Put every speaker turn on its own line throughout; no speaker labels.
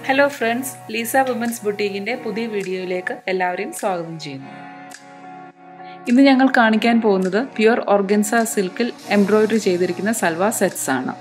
hello friends Leesa women's ബുട്ടീക്കിൻ്റെ പുതിയ വീഡിയോയിലേക്ക് എല്ലാവരെയും സ്വാഗതം ചെയ്യുന്നു ഇന്ന് ഞങ്ങൾ കാണിക്കാൻ പോകുന്നത് പ്യുർ ഓർഗൻസ സിൽക്കിൽ എംബ്രോയിഡറി ചെയ്തിരിക്കുന്ന സൽവാ സെറ്റ്സ് ആണ്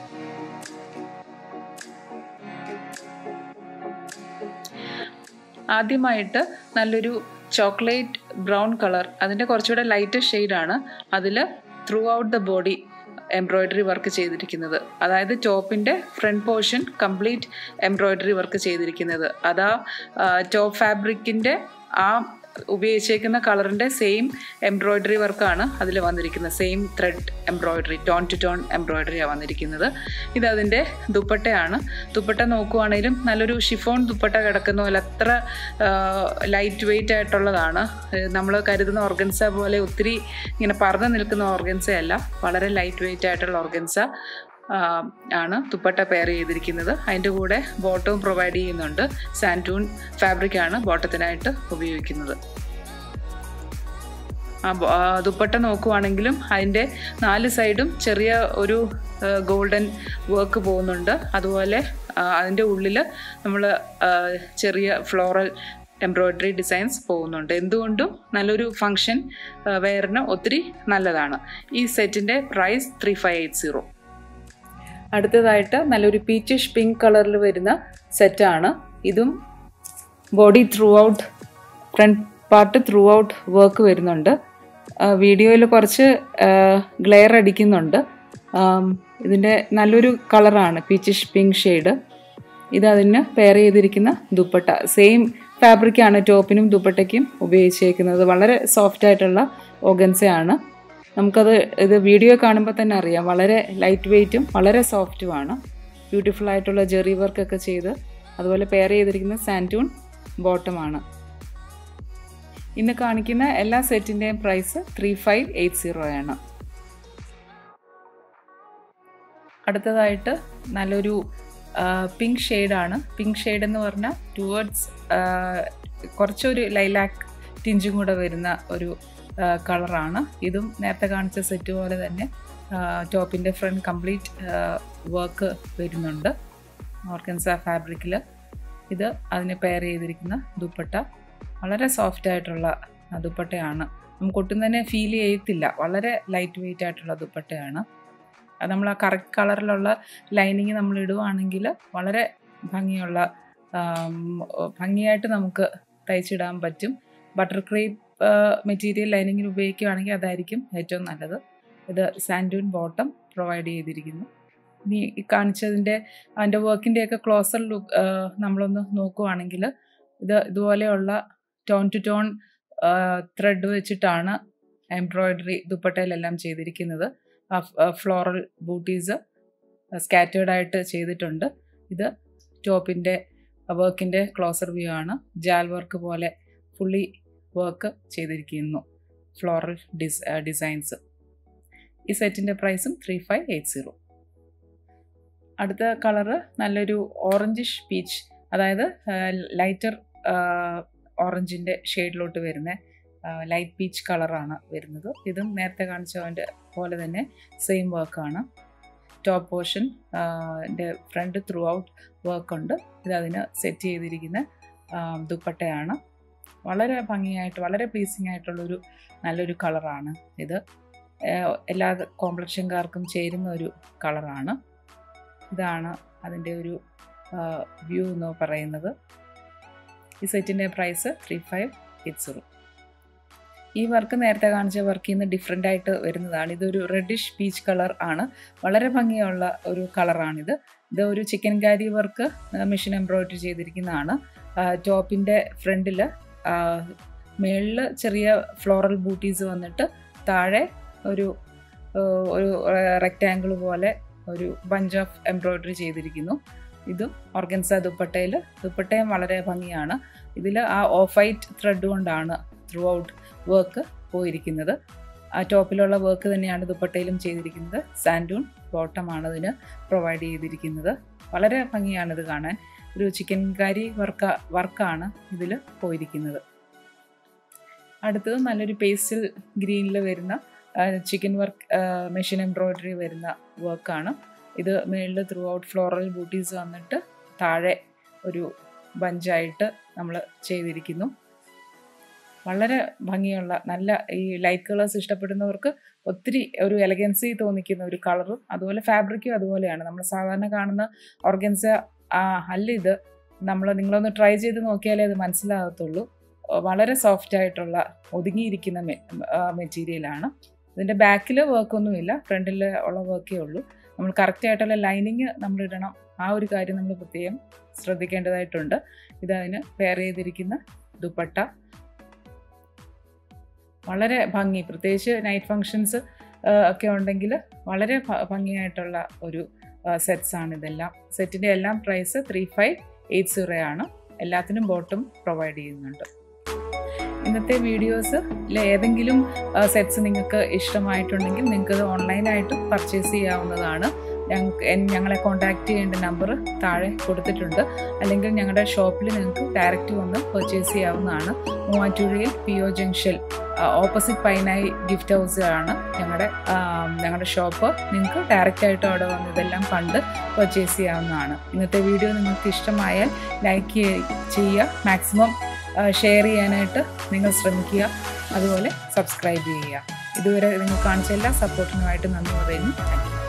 ആദ്യമായിട്ട് നല്ലൊരു ചോക്ലേറ്റ് ബ്രൗൺ കളർ അതിൻ്റെ കുറച്ചുകൂടെ ലൈറ്റ് ഷെയ്ഡാണ് അതിൽ throughout the body embroidery work ചെയ്തിരിക്കുന്നത് അതായത് ടോപ്പിൻ്റെ front portion complete embroidery work ചെയ്തിരിക്കുന്നത് അതാ ടോപ്പ് ഫാബ്രിക്കിൻ്റെ ആ ഉപയോഗിച്ചേക്കുന്ന കളറിൻ്റെ സെയിം എംബ്രോയ്ഡറി വർക്കാണ് അതിൽ വന്നിരിക്കുന്നത് same thread embroidery tone to tone എംബ്രോയ്ഡറിയാണ് വന്നിരിക്കുന്നത് ഇത് അതിൻ്റെ ദുപ്പട്ടയാണ് ദുപ്പട്ട നോക്കുവാണെങ്കിലും നല്ലൊരു ഷിഫോൺ ദുപ്പട്ട കിടക്കുന്ന പോലെ അത്ര ലൈറ്റ് വെയിറ്റ് ആയിട്ടുള്ളതാണ് നമ്മൾ കരുതുന്ന ഓർഗൻസ പോലെ ഒത്തിരി ഇങ്ങനെ പറന്ന് നിൽക്കുന്ന ഓർഗൻസ അല്ല വളരെ ലൈറ്റ് വെയിറ്റ് ആയിട്ടുള്ള ഓർഗൻസ ആണ് ദുപ്പട്ട പെയർ ചെയ്തിരിക്കുന്നത് അതിൻ്റെ കൂടെ ബോട്ടവും പ്രൊവൈഡ് ചെയ്യുന്നുണ്ട് സാൻറ്റൂൺ ഫാബ്രിക് ആണ് ബോട്ടത്തിനായിട്ട് ഉപയോഗിക്കുന്നത് ആ ദുപ്പട്ട നോക്കുവാണെങ്കിലും അതിൻ്റെ നാല് സൈഡും ചെറിയ ഒരു ഗോൾഡൻ വർക്ക് പോകുന്നുണ്ട് അതുപോലെ അതിൻ്റെ ഉള്ളിൽ നമ്മൾ ചെറിയ ഫ്ലോറൽ എംബ്രോയ്ഡറി ഡിസൈൻസ് പോകുന്നുണ്ട് എന്തുകൊണ്ടും നല്ലൊരു ഫങ്ഷൻ വെയറിന് ഒത്തിരി നല്ലതാണ് ഈ സെറ്റിൻ്റെ price three five eight zero അടുത്തതായിട്ട് നല്ലൊരു പീച്ചിഷ് പിങ്ക് കളറിൽ വരുന്ന സെറ്റാണ് ഇതും body throughout front part throughout work വരുന്നുണ്ട് വീഡിയോയിൽ കുറച്ച് ഗ്ലെയർ അടിക്കുന്നുണ്ട് ഇതിൻ്റെ നല്ലൊരു കളറാണ് പീച്ചിഷ് പിങ്ക് ഷെയ്ഡ് ഇത് അതിന് പെയർ ചെയ്തിരിക്കുന്ന ദുപ്പട്ട സെയിം ഫാബ്രിക്കാണ് ടോപ്പിനും ദുപ്പട്ടയ്ക്കും ഉപയോഗിച്ചേക്കുന്നത് വളരെ സോഫ്റ്റ് ആയിട്ടുള്ള ഓഗൻസയാണ് നമുക്കത് ഇത് വീഡിയോ കാണുമ്പോൾ തന്നെ അറിയാം വളരെ ലൈറ്റ് വെയ്റ്റും വളരെ സോഫ്റ്റുമാണ് ബ്യൂട്ടിഫുൾ ആയിട്ടുള്ള ജെറി വർക്കൊക്കെ ചെയ്ത് അതുപോലെ പെയർ ചെയ്തിരിക്കുന്ന സാൻറ്റൂൺ ബോട്ടമാണ് ഇന്ന് കാണിക്കുന്ന എല്ലാ സെറ്റിൻ്റെയും price three five eight zero ആണ് അടുത്തതായിട്ട് നല്ലൊരു പിങ്ക് ഷെയ്ഡാണ് പിങ്ക് ഷെയ്ഡ് എന്ന് പറഞ്ഞാൽ ടുവേർഡ്സ് കുറച്ചൊരു ലൈലാക്ക് ടിഞ്ചും കൂടെ വരുന്ന ഒരു കളറാണ് ഇതും നേരത്തെ കാണിച്ച സെറ്റ് പോലെ തന്നെ ടോപ്പിൻ്റെ ഫ്രണ്ട് കംപ്ലീറ്റ് വർക്ക് വരുന്നുണ്ട് ഓർഗൻസ ഫാബ്രിക്കിൽ ഇത് അതിന് പെയർ ചെയ്തിരിക്കുന്ന ദുപ്പട്ട വളരെ സോഫ്റ്റ് ആയിട്ടുള്ള ദുപ്പട്ടയാണ് നമുക്ക് ഒട്ടും തന്നെ ഫീൽ ചെയ്യത്തില്ല വളരെ ലൈറ്റ് വെയിറ്റ് ആയിട്ടുള്ള ദുപ്പട്ടയാണ് അത് നമ്മൾ ആ കറക്റ്റ് കളറിലുള്ള ലൈനിങ് നമ്മൾ ഇടുവാണെങ്കിൽ വളരെ ഭംഗിയുള്ള ഭംഗിയായിട്ട് നമുക്ക് തയ്ച്ചിടാൻ പറ്റും ബട്ടർ ക്രീപ്പ് മെറ്റീരിയൽ ലൈനിങ്ങിൽ ഉപയോഗിക്കുകയാണെങ്കിൽ അതായിരിക്കും ഏറ്റവും നല്ലത് ഇത് സാൻഡൂൺ ബോട്ടം പ്രൊവൈഡ് ചെയ്തിരിക്കുന്നു ഇനി കാണിച്ചതിൻ്റെ അതിൻ്റെ വർക്കിൻ്റെയൊക്കെ ക്ലോസർ ലുക്ക് നമ്മളൊന്ന് നോക്കുവാണെങ്കിൽ ഇത് ഇതുപോലെയുള്ള ടോൺ ടു ടോൺ ത്രെഡ് വെച്ചിട്ടാണ് എംബ്രോയ്ഡറി ദുപ്പട്ടയിലെല്ലാം ചെയ്തിരിക്കുന്നത് ഫ്ലോറൽ ബൂട്ടീസ് സ്കാറ്റേർഡ് ആയിട്ട് ചെയ്തിട്ടുണ്ട് ഇത് ടോപ്പിൻ്റെ വർക്കിൻ്റെ ക്ലോസർ വ്യൂ ആണ് ജാൽ വർക്ക് പോലെ ഫുള്ളി വർക്ക് ചെയ്തിരിക്കുന്നു ഫ്ലോറൽ ഡിസ് ഡിസൈൻസ് ഈ സെറ്റിൻ്റെ പ്രൈസും ത്രീ ഫൈവ് എയ്റ്റ് സീറോ അടുത്ത കളറ് നല്ലൊരു ഓറഞ്ചിഷ് പീച്ച് അതായത് ലൈറ്റർ ഓറഞ്ചിൻ്റെ ഷെയ്ഡിലോട്ട് വരുന്ന ലൈറ്റ് പീച്ച് കളറാണ് വരുന്നത് ഇതും നേരത്തെ കാണിച്ചതിൻ്റെ പോലെ തന്നെ സെയിം വർക്കാണ് top portion front throughout വർക്കുണ്ട് ഇത് അതിന് സെറ്റ് ചെയ്തിരിക്കുന്ന ദുപ്പട്ടയാണ് വളരെ ഭംഗിയായിട്ട് വളരെ പ്ലീസിങ് ആയിട്ടുള്ളൊരു നല്ലൊരു കളറാണ് ഇത് എല്ലാ കോംപ്ലക്ഷൻകാർക്കും ചേരുന്ന ഒരു കളറാണ് ഇതാണ് അതിൻ്റെ ഒരു വ്യൂ എന്ന് പറയുന്നത് ഈ സെറ്റിൻ്റെ price three five eight zero ഈ വർക്ക് നേരത്തെ കാണിച്ച വർക്കിൽ നിന്ന് ഡിഫറെൻ്റ് ആയിട്ട് വരുന്നതാണ് ഇതൊരു റെഡിഷ് പീച്ച് കളർ ആണ് വളരെ ഭംഗിയുള്ള ഒരു കളറാണിത് ഇത് ഒരു chikankari work machine embroidery ചെയ്തിരിക്കുന്നതാണ് ടോപ്പിൻ്റെ ഫ്രണ്ടിൽ മേളിൽ ചെറിയ ഫ്ലോറൽ ബൂട്ടീസ് വന്നിട്ട് താഴെ ഒരു ഒരു റെക്റ്റാങ്കിൾ പോലെ ഒരു ബഞ്ച് ഓഫ് എംബ്രോയിഡറി ചെയ്തിരിക്കുന്നു ഇതും ഓർഗൻസ ദുപ്പട്ടയിൽ ദുപ്പട്ടയും വളരെ ഭംഗിയാണ് ഇതിൽ ആ ഓഫ് വൈറ്റ് ത്രെഡ് കൊണ്ടാണ് ത്രൂ ഔട്ട് വർക്ക് പോയിരിക്കുന്നത് ആ ടോപ്പിലുള്ള വർക്ക് തന്നെയാണ് ദുപ്പട്ടയിലും ചെയ്തിരിക്കുന്നത് സാൻഡൂൺ ബോട്ടമാണ് ഇതിന് പ്രൊവൈഡ് ചെയ്തിരിക്കുന്നത് വളരെ ഭംഗിയാണ് ഇത് കാണാൻ ഒരു ചിക്കൻ കാരി വർക്ക വർക്കാണ് ഇതിൽ പോയിരിക്കുന്നത് അടുത്തത് നല്ലൊരു പേസ്റ്റൽ ഗ്രീനിൽ വരുന്ന ചിക്കൻ വർക്ക് മെഷീൻ എംബ്രോയ്ഡറി വരുന്ന വർക്കാണ് ഇത് മേളിൽ ത്രൂ ഔട്ട് ഫ്ലോറൽ ബൂട്ടീസ് വന്നിട്ട് താഴെ ഒരു ബഞ്ചായിട്ട് നമ്മൾ ചെയ്തിരിക്കുന്നു വളരെ ഭംഗിയുള്ള നല്ല ഈ ലൈറ്റ് കളേഴ്സ് ഇഷ്ടപ്പെടുന്നവർക്ക് ഒത്തിരി ഒരു എലഗൻസി തോന്നിക്കുന്ന ഒരു കളറും അതുപോലെ ഫാബ്രിക്കും അതുപോലെയാണ് നമ്മൾ സാധാരണ കാണുന്ന ഓർഗൻസ അല്ല ഇത് നമ്മൾ നിങ്ങളൊന്ന് ട്രൈ ചെയ്ത് നോക്കിയാലേ അത് മനസ്സിലാകത്തുള്ളൂ വളരെ സോഫ്റ്റ് ആയിട്ടുള്ള ഒതുങ്ങിയിരിക്കുന്ന മെറ്റീരിയലാണ് ഇതിൻ്റെ ബാക്കിൽ വർക്കൊന്നുമില്ല ഫ്രണ്ടിൽ ഉള്ള വർക്കേ ഉള്ളൂ നമ്മൾ കറക്റ്റ് ആയിട്ടുള്ള ലൈനിങ് നമ്മൾ ഇടണം ആ ഒരു കാര്യം നമ്മൾ പ്രത്യേകം ശ്രദ്ധിക്കേണ്ടതായിട്ടുണ്ട് ഇതതിന് പെയർ ചെയ്തിരിക്കുന്ന ദുപ്പട്ട വളരെ ഭംഗി പ്രത്യേകിച്ച് നൈറ്റ് ഫങ്ഷൻസ് ഒക്കെ ഉണ്ടെങ്കിൽ വളരെ ഭംഗിയായിട്ടുള്ള ഒരു സെറ്റ്സ് ആണ് ഇതെല്ലാം സെറ്റിൻ്റെ എല്ലാം price three five eight zero ആണ് എല്ലാത്തിനും ബോട്ടും പ്രൊവൈഡ് ചെയ്യുന്നുണ്ട് ഇന്നത്തെ വീഡിയോസിൽ ഏതെങ്കിലും സെറ്റ്സ് നിങ്ങൾക്ക് ഇഷ്ടമായിട്ടുണ്ടെങ്കിൽ നിങ്ങൾക്കത് ഓൺലൈനായിട്ട് പർച്ചേസ് ചെയ്യാവുന്നതാണ് ഞങ്ങൾക്ക് ഞങ്ങളെ കോൺടാക്റ്റ് ചെയ്യേണ്ട നമ്പർ താഴെ കൊടുത്തിട്ടുണ്ട് അല്ലെങ്കിൽ ഞങ്ങളുടെ ഷോപ്പിൽ നിങ്ങൾക്ക് ഡയറക്റ്റ് വന്ന് പർച്ചേസ് ചെയ്യാവുന്നതാണ് മൂവാറ്റുപുഴയിൽ P O junction opposite Painayi gift house ആണ് ഞങ്ങളുടെ ഞങ്ങളുടെ ഷോപ്പ് നിങ്ങൾക്ക് ഡയറക്റ്റ് ആയിട്ട് അവിടെ വന്ന് ഇതെല്ലാം കണ്ട് പർച്ചേസ് ചെയ്യാവുന്നതാണ് ഇന്നത്തെ വീഡിയോ നിങ്ങൾക്ക് ഇഷ്ടമായാൽ ലൈക്ക് ചെയ്യുക മാക്സിമം ഷെയർ ചെയ്യാനായിട്ട് നിങ്ങൾ ശ്രമിക്കുക അതുപോലെ സബ്സ്ക്രൈബ് ചെയ്യുക ഇതുവരെ നിങ്ങൾ കാണിച്ച എല്ലാ സപ്പോർട്ടിനുമായിട്ട് നന്ദി പറയുന്നു താങ്ക് യു